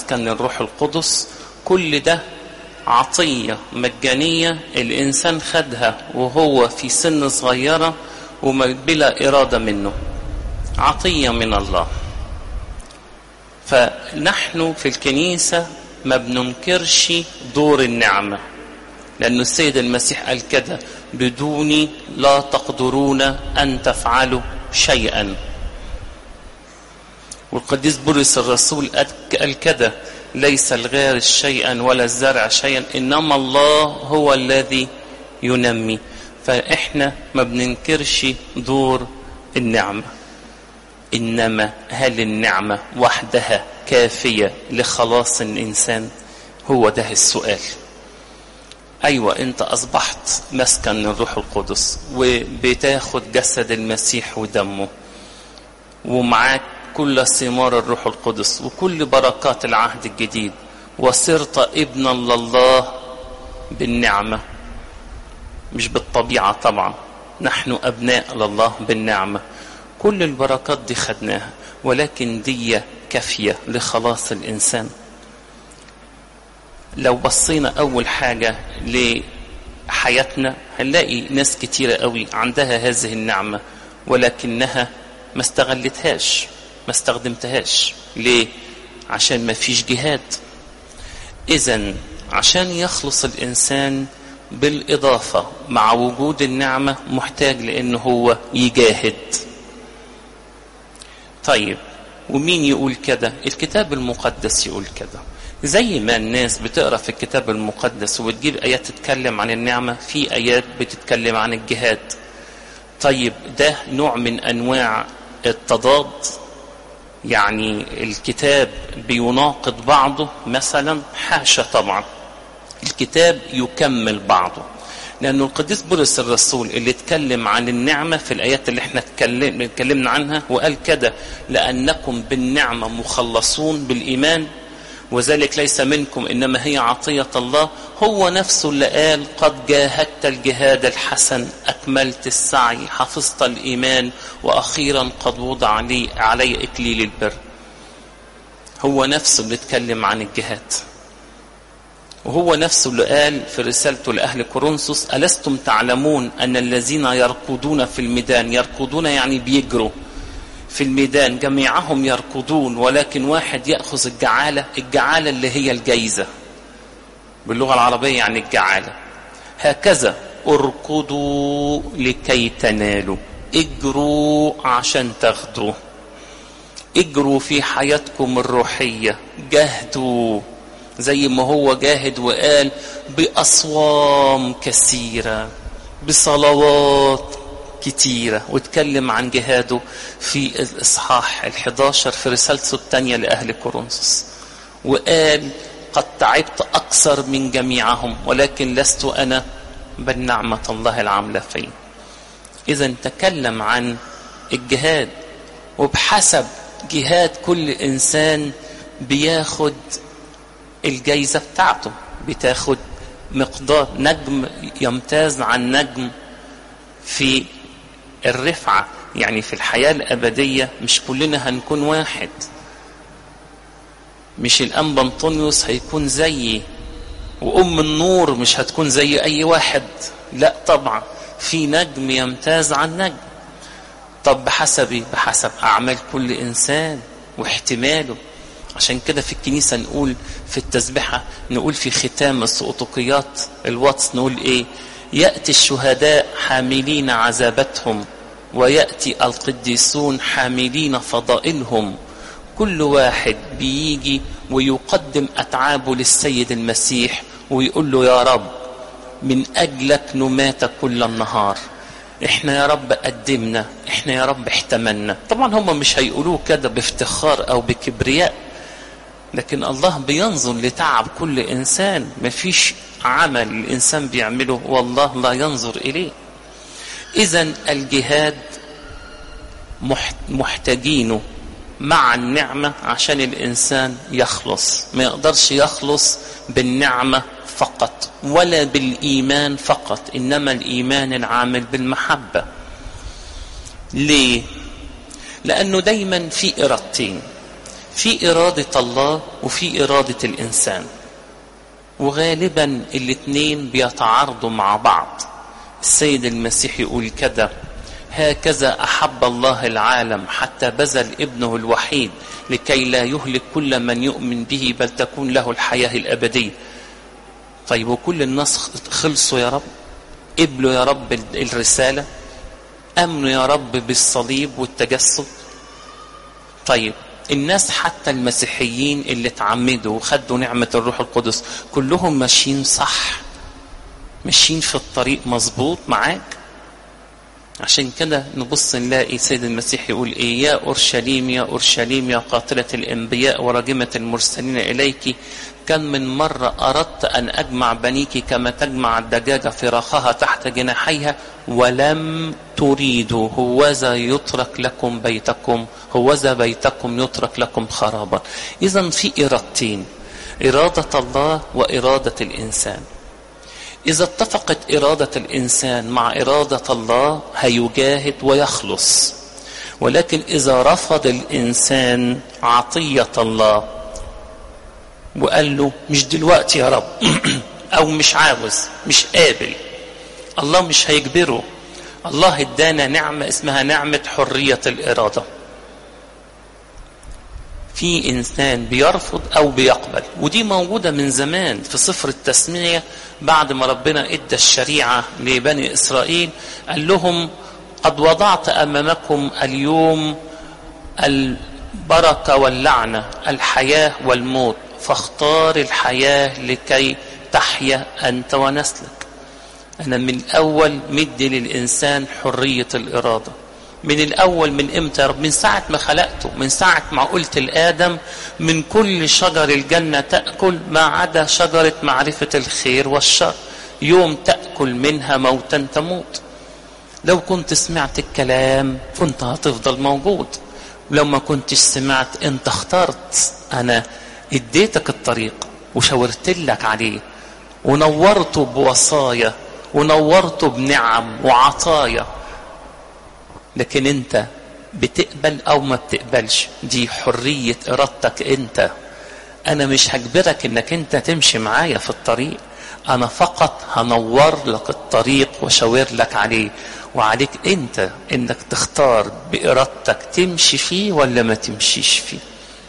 مسكن الروح القدس كل ده عطية مجانية الإنسان خدها وهو في سن صغيرة وبلا إرادة منه عطية من الله فنحن في الكنيسة ما بننكرش دور النعمة لأن السيد المسيح قال كده بدوني لا تقدرون أن تفعلوا شيئا والقديس بولس الرسول قال كده ليس الغارس شيئا ولا الزرع شيئا إنما الله هو الذي ينمي فإحنا ما بننكرش دور النعمة إنما هل النعمة وحدها كافية لخلاص الإنسان هو ده السؤال أيوة أنت أصبحت مسكن الروح القدس وبتاخد جسد المسيح ودمه ومعاك كل ثمار الروح القدس وكل بركات العهد الجديد وصرت ابنا لله بالنعمة مش بالطبيعة طبعا نحن أبناء لله بالنعمة كل البركات دي خدناها ولكن دي كافية لخلاص الإنسان لو بصينا أول حاجة لحياتنا هنلاقي ناس كتيرة قوي عندها هذه النعمة ولكنها ما استغلتهاش ما استخدمتهاش ليه عشان ما فيش جهاد اذا عشان يخلص الانسان بالاضافه مع وجود النعمه محتاج لان هو يجاهد طيب ومين يقول كده الكتاب المقدس يقول كده زي ما الناس بتقرا في الكتاب المقدس وتجيب ايات تتكلم عن النعمه في ايات بتتكلم عن الجهاد طيب ده نوع من انواع التضاد يعني الكتاب بيناقض بعضه مثلا حاشا طبعا الكتاب يكمل بعضه لأنه القديس بولس الرسول اللي اتكلم عن النعمة في الآيات اللي احنا اتكلمنا عنها وقال كده لأنكم بالنعمة مخلصون بالإيمان وذلك ليس منكم إنما هي عطية الله هو نفسه اللي قال قد جاهدت الجهاد الحسن أكملت السعي حفظت الإيمان وأخيرا قد وضع علي, علي إكليل البر هو نفسه اللي اتكلم عن الجهاد وهو نفسه اللي قال في رسالته لأهل كورنثوس ألستم تعلمون أن الذين يركضون في الميدان يركضون يعني بيجروا في الميدان جميعهم يركضون ولكن واحد يأخذ الجعالة الجعالة اللي هي الجايزة باللغة العربية يعني الجعالة هكذا اركضوا لكي تنالوا اجروا عشان تاخدوا اجروا في حياتكم الروحية جاهدوا زي ما هو جاهد وقال بأصوام كثيرة بصلوات كتيرة واتكلم عن جهاده في الإصحاح الحداشر في رسالته الثانية لأهل كورنثوس وقال قد تعبت أكثر من جميعهم ولكن لست أنا بل نعمة الله العاملة في إذا تكلم عن الجهاد وبحسب جهاد كل إنسان بياخد الجايزة بتاعته بتاخد مقدار نجم يمتاز عن نجم في الرفعة يعني في الحياة الأبدية مش كلنا هنكون واحد مش الأنبا أنطونيوس هيكون زيي وأم النور مش هتكون زي أي واحد لا طبعا في نجم يمتاز عن نجم طب بحسب بحسب أعمال كل إنسان واحتماله عشان كده في الكنيسة نقول في التسبحة نقول في ختام السقطقيات الواتس نقول ايه يأتي الشهداء حاملين عذابتهم ويأتي القديسون حاملين فضائلهم كل واحد بيجي ويقدم أتعابه للسيد المسيح ويقول له يا رب من أجلك نمات كل النهار احنا يا رب قدمنا احنا يا رب احتملنا طبعا هم مش هيقولوه كده بافتخار او بكبرياء لكن الله بينظر لتعب كل انسان مفيش عمل الانسان بيعمله والله لا ينظر اليه اذا الجهاد محتاجينه مع النعمة عشان الإنسان يخلص ما يقدرش يخلص بالنعمة فقط ولا بالإيمان فقط إنما الإيمان العامل بالمحبة ليه؟ لأنه دايما في إرادتين في إرادة الله وفي إرادة الإنسان وغالبا الاتنين بيتعارضوا مع بعض السيد المسيح يقول كده هكذا أحب الله العالم حتى بذل ابنه الوحيد لكي لا يهلك كل من يؤمن به بل تكون له الحياة الأبدية طيب وكل الناس خلصوا يا رب قبلوا يا رب الرسالة أمنوا يا رب بالصليب والتجسد طيب الناس حتى المسيحيين اللي اتعمدوا وخدوا نعمة الروح القدس كلهم ماشيين صح ماشيين في الطريق مظبوط معاك عشان كده نبص نلاقي سيد المسيح يقول ايه يا اورشليم يا اورشليم يا قاتله الانبياء وراجمه المرسلين اليك كم من مرة أردت أن أجمع بنيك كما تجمع الدجاجة فراخها تحت جناحيها ولم تريدوا هوذا يترك لكم بيتكم هوذا بيتكم يترك لكم خرابا إذا في إرادتين إرادة الله وإرادة الإنسان إذا اتفقت إرادة الإنسان مع إرادة الله هيجاهد ويخلص ولكن إذا رفض الإنسان عطية الله وقال له مش دلوقتي يا رب أو مش عاوز مش قابل الله مش هيجبره الله ادانا نعمة اسمها نعمة حرية الإرادة في إنسان بيرفض أو بيقبل ودي موجودة من زمان في سفر التسمية بعد ما ربنا ادى الشريعة لبني إسرائيل قال لهم قد وضعت أمامكم اليوم البركة واللعنة الحياة والموت فاختار الحياة لكي تحيا أنت ونسلك أنا من الأول مدي للإنسان حرية الإرادة من الأول من إمتى يا رب من ساعة ما خلقته من ساعة ما قلت لآدم من كل شجر الجنة تأكل ما عدا شجرة معرفة الخير والشر يوم تأكل منها موتا تموت لو كنت سمعت الكلام كنت هتفضل موجود لو ما كنتش سمعت انت اخترت انا اديتك الطريق وشاورت لك عليه ونورته بوصايا ونورته بنعم وعطايا لكن انت بتقبل او ما بتقبلش دي حرية ارادتك انت انا مش هجبرك انك انت تمشي معايا في الطريق انا فقط هنور لك الطريق وشاور لك عليه وعليك انت انك تختار بارادتك تمشي فيه ولا ما تمشيش فيه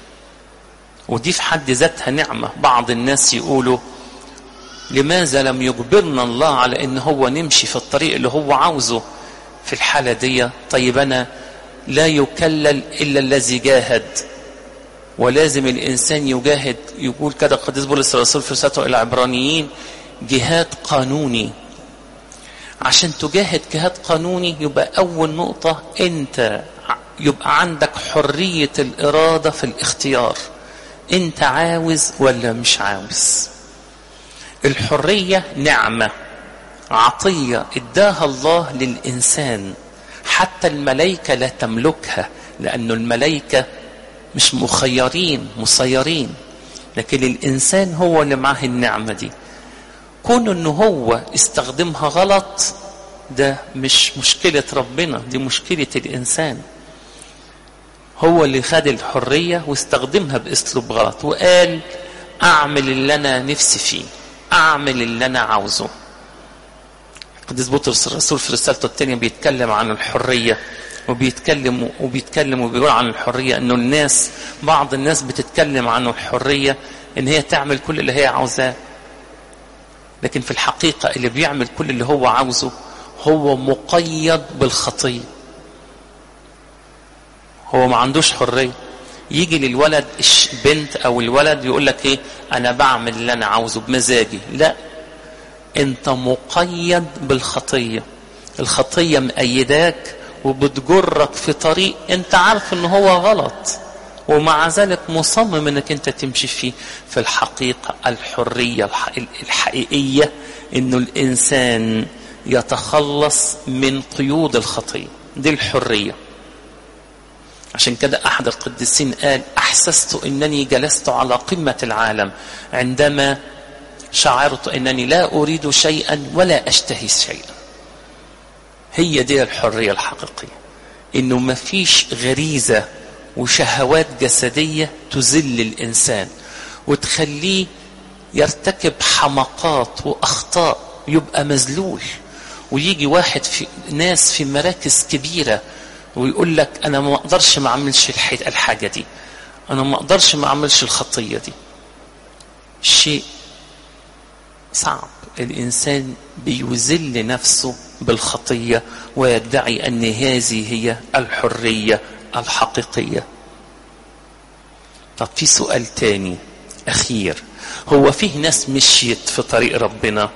ودي في حد ذاتها نعمة بعض الناس يقولوا لماذا لم يجبرنا الله على ان هو نمشي في الطريق اللي هو عاوزه في الحالة دي طيب أنا لا يكلل إلا الذي جاهد ولازم الإنسان يجاهد يقول كده قديس بولس الرسول في رسالته إلى العبرانيين جهاد قانوني عشان تجاهد جهاد قانوني يبقى أول نقطة أنت يبقى عندك حرية الإرادة في الاختيار أنت عاوز ولا مش عاوز الحرية نعمة عطية اداها الله للإنسان حتى الملائكة لا تملكها لأن الملائكة مش مخيرين مسيرين لكن الإنسان هو اللي معاه النعمة دي كون أنه هو استخدمها غلط ده مش مشكلة ربنا دي مشكلة الإنسان هو اللي خد الحرية واستخدمها بأسلوب غلط وقال أعمل اللي أنا نفسي فيه أعمل اللي أنا عاوزه قديس بطرس الرسول في رسالته الثانية بيتكلم عن الحرية وبيتكلم وبيتكلم وبيقول عن الحرية انه الناس بعض الناس بتتكلم عن الحرية ان هي تعمل كل اللي هي عاوزاه لكن في الحقيقة اللي بيعمل كل اللي هو عاوزه هو مقيد بالخطية هو ما عندوش حرية يجي للولد بنت او الولد يقول لك ايه انا بعمل اللي انا عاوزه بمزاجي لا انت مقيد بالخطية الخطية مأيداك وبتجرك في طريق انت عارف ان هو غلط ومع ذلك مصمم انك انت تمشي فيه في الحقيقة الحرية الحقيقية انه الانسان يتخلص من قيود الخطية دي الحرية عشان كده احد القديسين قال احسست انني جلست على قمة العالم عندما شعرت انني لا اريد شيئا ولا اشتهي شيئا هي دي الحريه الحقيقيه انه ما فيش غريزه وشهوات جسدية تذل الإنسان وتخليه يرتكب حماقات وأخطاء يبقى مذلول ويجي واحد في ناس في مراكز كبيرة ويقول لك أنا ما أقدرش ما أعملش الحاجة دي أنا ما أقدرش ما أعملش الخطية دي شيء صعب الإنسان بيذل نفسه بالخطية ويدعي أن هذه هي الحرية الحقيقية طب في سؤال تاني أخير هو فيه ناس مشيت في طريق ربنا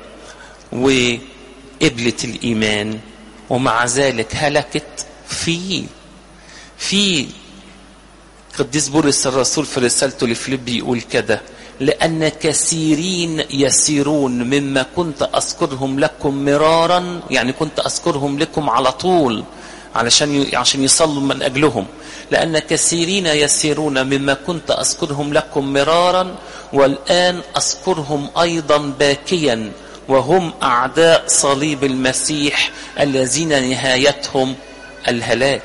وقبلت الإيمان ومع ذلك هلكت في في قديس بولس الرسول في رسالته لفيليب يقول كده لأن كثيرين يسيرون مما كنت أذكرهم لكم مرارا يعني كنت أذكرهم لكم على طول علشان عشان يصلوا من أجلهم لأن كثيرين يسيرون مما كنت أذكرهم لكم مرارا والآن أذكرهم أيضا باكيا وهم أعداء صليب المسيح الذين نهايتهم الهلاك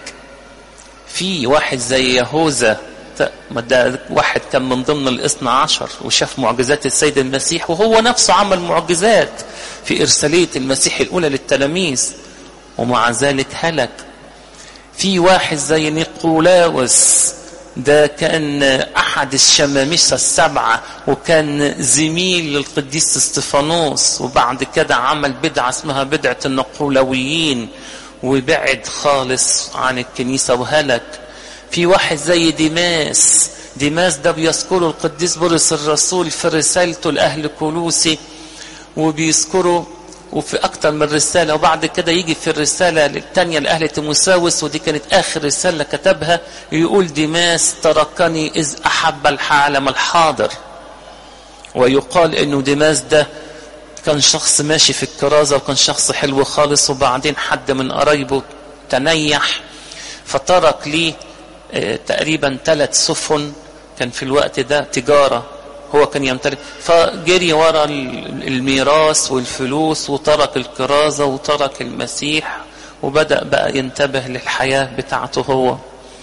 في واحد زي يهوذا ده واحد كان من ضمن الاثنى عشر وشاف معجزات السيد المسيح وهو نفسه عمل معجزات في إرسالية المسيح الأولى للتلاميذ ومع ذلك هلك في واحد زي نيقولاوس ده كان أحد الشمامسة السبعة وكان زميل للقديس استفانوس وبعد كده عمل بدعة اسمها بدعة النقولويين وبعد خالص عن الكنيسة وهلك في واحد زي ديماس ديماس ده بيذكره القديس بولس الرسول في رسالته لأهل كولوسي وبيذكره وفي أكتر من رسالة وبعد كده يجي في الرسالة الثانية لأهل تيموساوس ودي كانت آخر رسالة كتبها يقول ديماس تركني إذ أحب العالم الحاضر ويقال إنه ديماس ده كان شخص ماشي في الكرازة وكان شخص حلو خالص وبعدين حد من قرايبه تنيح فترك ليه تقريبا ثلاث سفن كان في الوقت ده تجارة هو كان يمتلك فجري ورا الميراث والفلوس وترك الكرازة وترك المسيح وبدأ بقى ينتبه للحياة بتاعته هو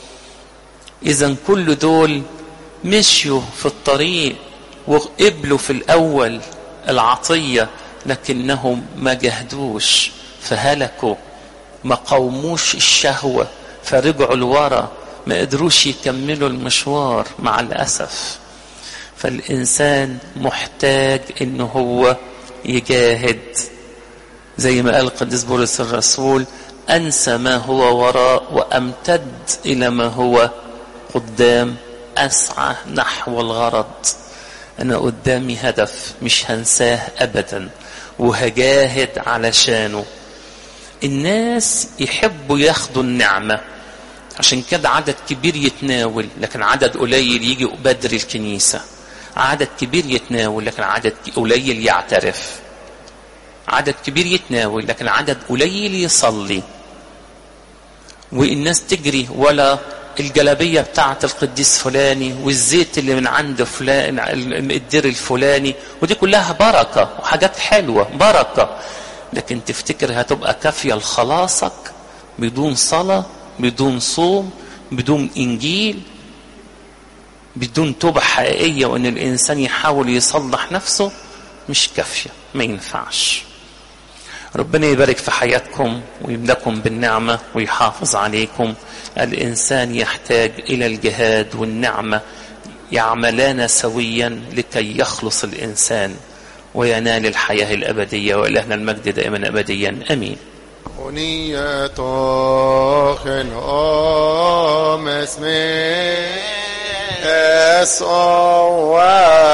إذا كل دول مشيوا في الطريق وقبلوا في الأول العطية لكنهم ما جهدوش فهلكوا ما قوموش الشهوة فرجعوا لورا ما قدروش يكملوا المشوار مع الأسف فالإنسان محتاج إن هو يجاهد زي ما قال القديس بولس الرسول أنسى ما هو وراء وأمتد إلى ما هو قدام أسعى نحو الغرض أنا قدامي هدف مش هنساه أبدا وهجاهد علشانه الناس يحبوا ياخدوا النعمة عشان كده عدد كبير يتناول لكن عدد قليل يجي بدر الكنيسة عدد كبير يتناول لكن عدد قليل يعترف عدد كبير يتناول لكن عدد قليل يصلي والناس تجري ولا الجلابيه بتاعه القديس فلاني والزيت اللي من عند فلان الدير الفلاني ودي كلها بركه وحاجات حلوه بركه لكن تفتكر هتبقى كافيه لخلاصك بدون صلاه بدون صوم بدون انجيل بدون توبه حقيقيه وان الانسان يحاول يصلح نفسه مش كافيه ما ينفعش ربنا يبارك في حياتكم ويملكم بالنعمة ويحافظ عليكم الإنسان يحتاج إلى الجهاد والنعمة يعملان سويا لكي يخلص الإنسان وينال الحياة الأبدية وإلهنا المجد دائما أبديا أمين أنية خن أم اسمي اس